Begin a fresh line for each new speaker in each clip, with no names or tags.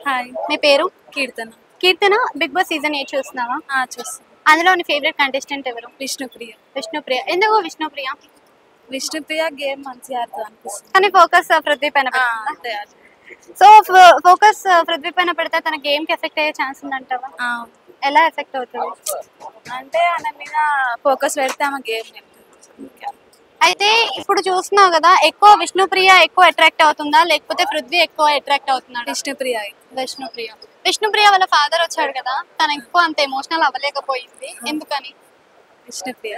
Hi
మీ పేరు
Keerthana
Keerthana Bigg Boss season eight చూస్తున్నావా
ఆ, చూస్తాను
అందులో నీ ఫేవరెట్ కంటెస్టెంట్ ఎవరు
విష్ణుప్రియ
విష్ణుప్రియ ఎందుకు విష్ణుప్రియ
విష్ణుప్రియ గేమ్ మంచిగా ఆడుతుంది అనిపిస్తుంది
కానీ ఫోకస్ పృథ్వీ పైన
ఆ,
పెడుతుందా?
అంతే అది.
సో ఫోకస్ పృథ్వీ పైన పెడితే తన గేమ్ కి ఎఫెక్ట్ అయ్యే ఛాన్స్ ఉందంటావా
ఆ,
ఎలా ఎఫెక్ట్ అవుతుంది
అంటే ఆమె మీద ఫోకస్ పెడితే ఆమె గేమ్ గెలుస్తుంది.
అయితే ఇప్పుడు చూస్తున్నావు కదా ఎక్కువ విష్ణుప్రియ ఎక్కువ అట్రాక్ట్ అవుతుందా లేకపోతే పృథ్వీ ఎక్కువ అట్రాక్ట్ అవుతున్నాడు
విష్ణుప్రియ
విష్ణుప్రియ విష్ణుప్రియ వాళ్ళ ఫాదర్ వచ్చాడు కదా తను ఎక్కువ అంత ఎమోషనల్ అవ్వలేకపోయింది ఎందుకని
విష్ణుప్రియ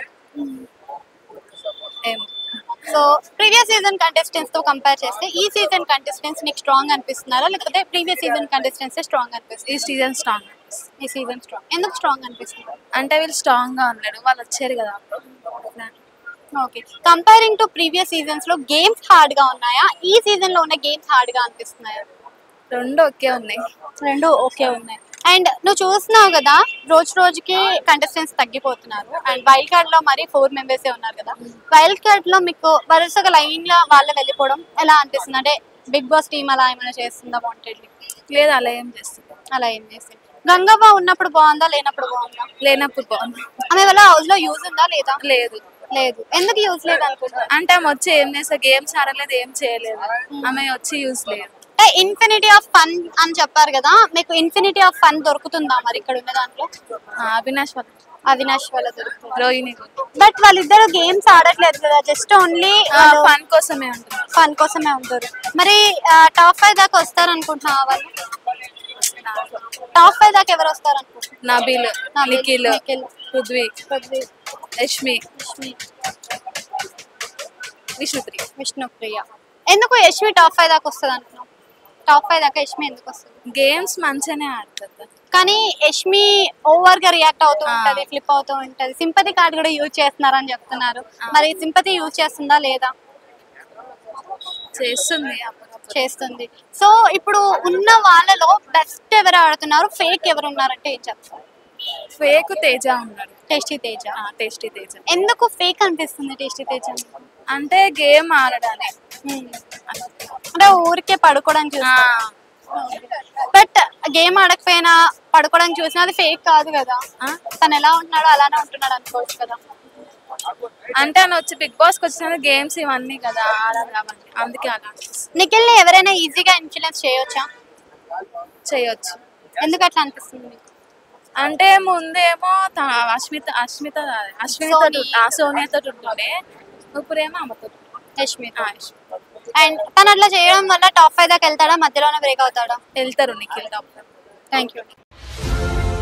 ఏం
సో ప్రీవియస్ సీజన్ కంటెస్టెంట్స్ తో కంపేర్ చేస్తే ఈ సీజన్ కంటెస్టెంట్స్ నీకు స్ట్రాంగ్ అనిపిస్తున్నారా లేకపోతే ప్రీవియస్ సీజన్ కంటెస్టెంట్స్ స్ట్రాంగ్ అనిపిస్తుంది
ఈ సీజన్ స్ట్రాంగ్
ఈ సీజన్ స్ట్రాంగ్ ఎందుకు స్ట్రాంగ్ అనిపిస్తుంది
అంటే వీళ్ళు స్ట్రాంగ్ గా ఉన్నాడు వాళ్ళు వచ్చారు కదా అట్లా.
Okay comparing to previous seasons లో గేమ్స్ హార్డ్ గా ఉన్నాయా ఈ సీజన్ లో ఉన్న గేమ్స్ హార్డ్ గా అనిపిస్తున్నాయా
రెండు ఒకే ఉన్నాయి
రెండు ఓకే ఉన్నాయి అండ్ నువ్వు చూస్తున్నావు కదా రోజు రోజుకి కంటెస్టెంట్స్ తగ్గిపోతున్నారు అండ్ వైల్డ్ కార్డ్ లో మరి ఫోర్ మెంబర్సే ఉన్నారు కదా వైల్డ్ కార్డ్ లో మీకు వరుసగా లైన్ లో వాళ్ళు వెళ్ళిపోవడం ఎలా అనిపిస్తుంది అంటే బిగ్ బాస్ టీమ్ అలా ఏమైనా చేస్తుందా వాంటెడ్
లేదు అలా ఏం చేస్తుంది
అలా ఏం చేస్తుంది గంగవ్వ ఉన్నప్పుడు బాగుందా లేనప్పుడు బాగుందా
లేనప్పుడు బాగుంది
ఆమె వల్ల హౌస్ లో యూజ్ ఉందా లేదా
లేదు
లేదు ఎందుకు యూజ్ లేదు అనుకుంటున్నా
అంటే ఆమె వచ్చి ఏం చేస్తా గేమ్స్ ఆడలేదు ఏం చేయలేదు ఆమె వచ్చి యూస్ లేదు
అంటే ఇన్ఫినిటీ ఆఫ్ ఫన్ అని చెప్పారు కదా మీకు ఇన్ఫినిటీ ఆఫ్ ఫన్ దొరుకుతుందా మరి ఇక్కడ ఉన్న దాంట్లో
ఆ, అవినాష్ వాళ్ళ
అవినాష్ వల్ల దొరుకుతుంది
రోహిణి
బట్ వాళ్ళిద్దరు గేమ్స్ ఆడట్లేదు కదా జస్ట్ ఓన్లీ
ఫన్ కోసమే ఉంటుంది
ఫన్ కోసమే ఉంటారు మరి టాప్ ఫైవ్ దాకా వస్తారు అనుకుంటున్నా వాళ్ళు టాప్ ఫైవ్ దాకా ఎవరు వస్తారు అనుకుంటున్నా
నబీల్ నిఖిల్
నిఖిల్
పృథ్వీ
పృథ్వీ,
యష్మి
యష్మి,
విష్ణుప్రియ
విష్ణుప్రియ ఎందుకు యష్మి టాప్ ఫైవ్ దాకా వస్తుంది అనుకున్నాం టాప్ ఫైవ్ దాకా యష్మి ఎందుకు వస్తుంది
గేమ్స్ మంచిగానే ఆడుతుంది
కానీ యష్మి ఓవర్ గా రియాక్ట్ అవుతూ
ఆ.
ఉంటది ఫ్లిప్ అవుతూ ఉంటది సింపతి కార్డ్ కూడా యూజ్ చేస్తున్నారని చెప్తున్నారు మరి సింపతి యూజ్ చేస్తుందా లేదా
చేస్తుంది అప్పుడప్పుడు.
చేస్తుంది సో ఇప్పుడు ఉన్న వాళ్ళలో బెస్ట్ ఎవరు ఆడుతున్నారు ఫేక్ ఎవరు ఉన్నారంటే ఏం చెప్తారు
ఫేక్ తేజ ఉన్నాడు
టేస్టీ తేజ
ఆ, టేస్టీ తేజ
ఎందుకు ఫేక్ అనిపిస్తుంది టేస్టీ తేజ
అంటే గేమ్ ఆడడానికి
Hmm. అంటే ఊరికే పడుకోవడానికి
ఆ,
బట్ గేమ్ ఆడకపోయినా పడుకోవడానికి చూసినా అది ఫేక్ కాదు కదా
ఆ?
తను ఎలా ఉంటున్నాడో అలానే ఉంటున్నాడు అనుకోవచ్చు కదా
అంటే ఆయన వచ్చి బిగ్ బాస్ కి వచ్చిన గేమ్స్ ఇవన్నీ కదా ఆడాలి అవన్నీ అందుకే అలా అనిపిస్తుంది.
నిఖిల్ని ఎవరైనా ఈజీగా ఇన్ఫ్లుయెన్స్ చేయొచ్చా
చేయొచ్చు
ఎందుకు అట్లా అనిపిస్తుంది మీకు
అంటే ముందేమో త- అశ్మిత అశ్మిత కాదు, అశ్వినితో
సోని.
ఆ సోనియాతో ఉంటుండే ఇప్పుడేమో ఆమెతో
యష్మి
ఆ, అశ్విని.
అండ్ తను అట్లా చేయడం వల్ల టాప్ ఫైవ్ దాకా వెళ్తాడా మధ్యలోనే బ్రేక్ అవుతాడా
వెళ్తారు నిఖిల్ టాప్
థ్యాంక్ యూ